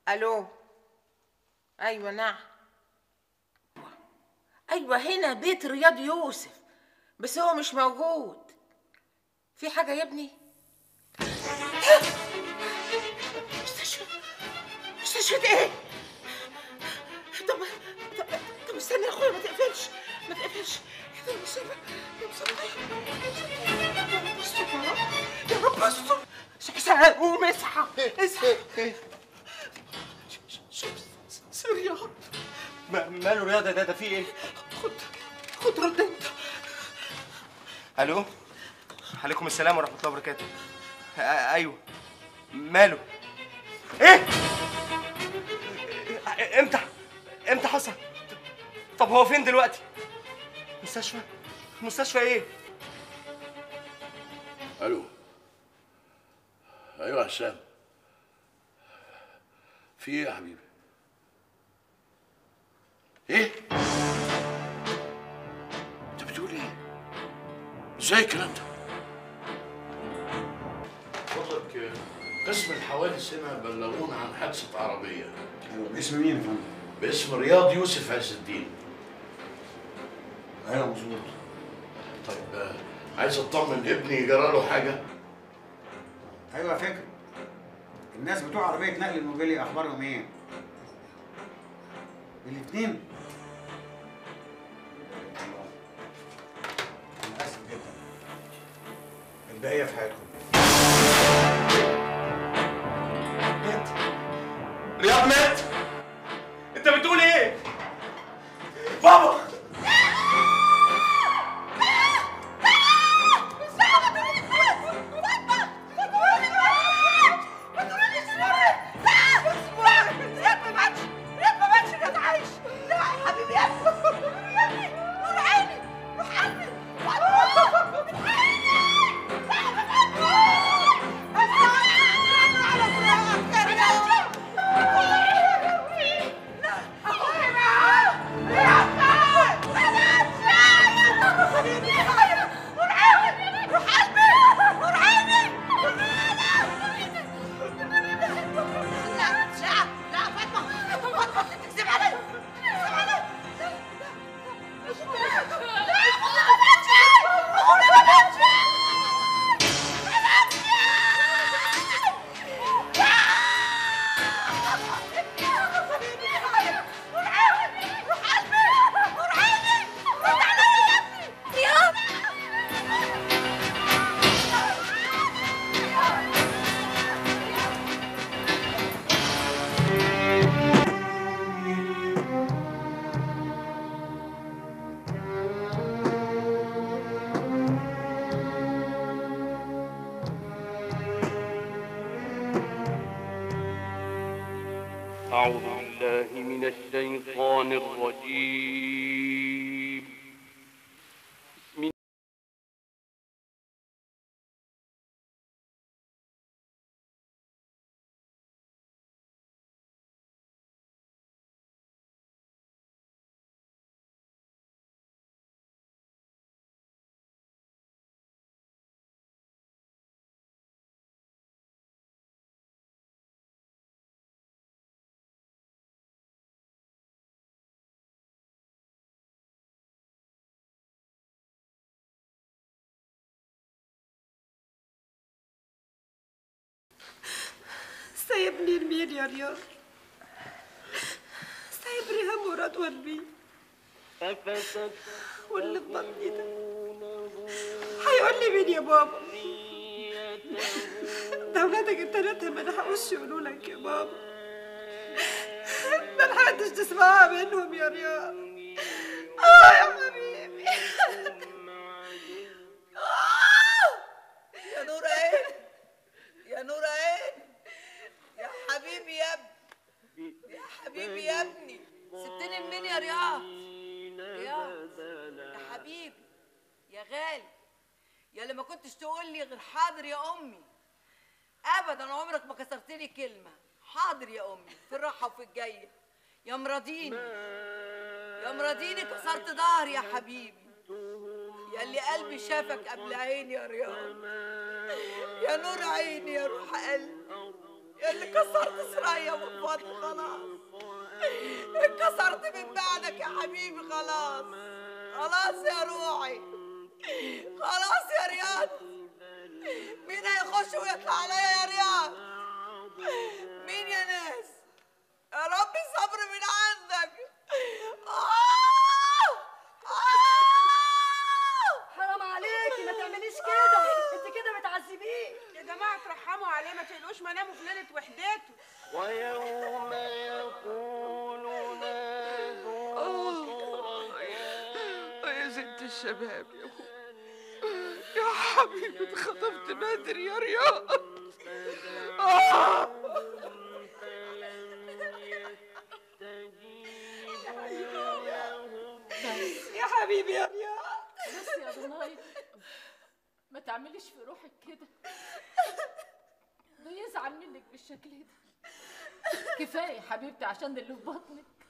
الو ايوه نعم ايوه هنا بيت رياض يوسف بس هو مش موجود في حاجه يا ابني مستشفى مستشفى ايه طب طب طب استنى يا اخويا ما تقفلش ما تقفلش طب استنى طب استنى يا رب استر يا رب يا رب استر سعاد قوم اصحى اصحى سر يا رب ماله رياض ده ده في ايه؟ خد خد رد انت الو عليكم السلام ورحمه الله وبركاته آه ايوه ماله ايه آه، امتى امتى حصل طب هو فين دلوقتي مستشفى مستشفى ايه الو ايوه يا هشام في ايه يا حبيبي ايه انت بتقول ايه ازاي الكلام ده فضلك قسم الحوادث هنا بلغونا عن حادثه عربيه باسم مين يا فندم؟ باسم رياض يوسف عز الدين ايوه مظبوط طيب آه، عايز اطمن ابني جرى له حاجه ايوه فاكر الناس بتوع عربيه نقل الموبيلي اخبارهم ايه؟ الاثنين انا اسف جدا البقيه في حياتكم مات رياض مات انت بتقول ايه بابا أعوذ بالله من الشيطان الرجيم بسم سايبني لمين يا رياض سايب ريهام وراد والبي واللي في بطني ده هيقول لي مين يا بابا ده ولادك التلاتة ما لحقوش يقولوا لك يا بابا ما لحقتش تسمعها منهم يا رياض اه يا حبيبي آه! يا نور عين يا نور عين يا حبيبي يا ابني يا حبيبي يا ابني سبتني منين يا رياض رياض يا حبيبي يا غالي يا اللي ما كنتش تقول لي غير حاضر يا امي ابدا عمرك ما كسرت لي كلمه حاضر يا امي في الراحه وفي الجايه يا مرضيني يا مرضيني كسرت ظهري يا حبيبي يا اللي قلبي شافك قبل عيني يا رياض يا نور عيني يا روح قلبي اللي كسرت سرايا من فضل خلاص اتكسرت من بعدك يا حبيبي خلاص خلاص يا روحي خلاص يا رياض مين هيخش ويطلع عليا يا رياض مين يا ناس يا ربي صبر من عندك آه! آه! حرام عليكي ما تعمليش كده انت كده بتعذبيه يا جماعه ترحموا عليه ما تقلقوش منامه في ليله وحدته ويوم يقول نادوا يا ست الشباب يا أخو. يا حبيبي اتخطفت بدري يا رياض آه! يا حبيبي يا رياض بس يا ضناي ما تعمليش في روحك كده ده يزعل منك بالشكل ده كفايه حبيبتي عشان اللي في بطنك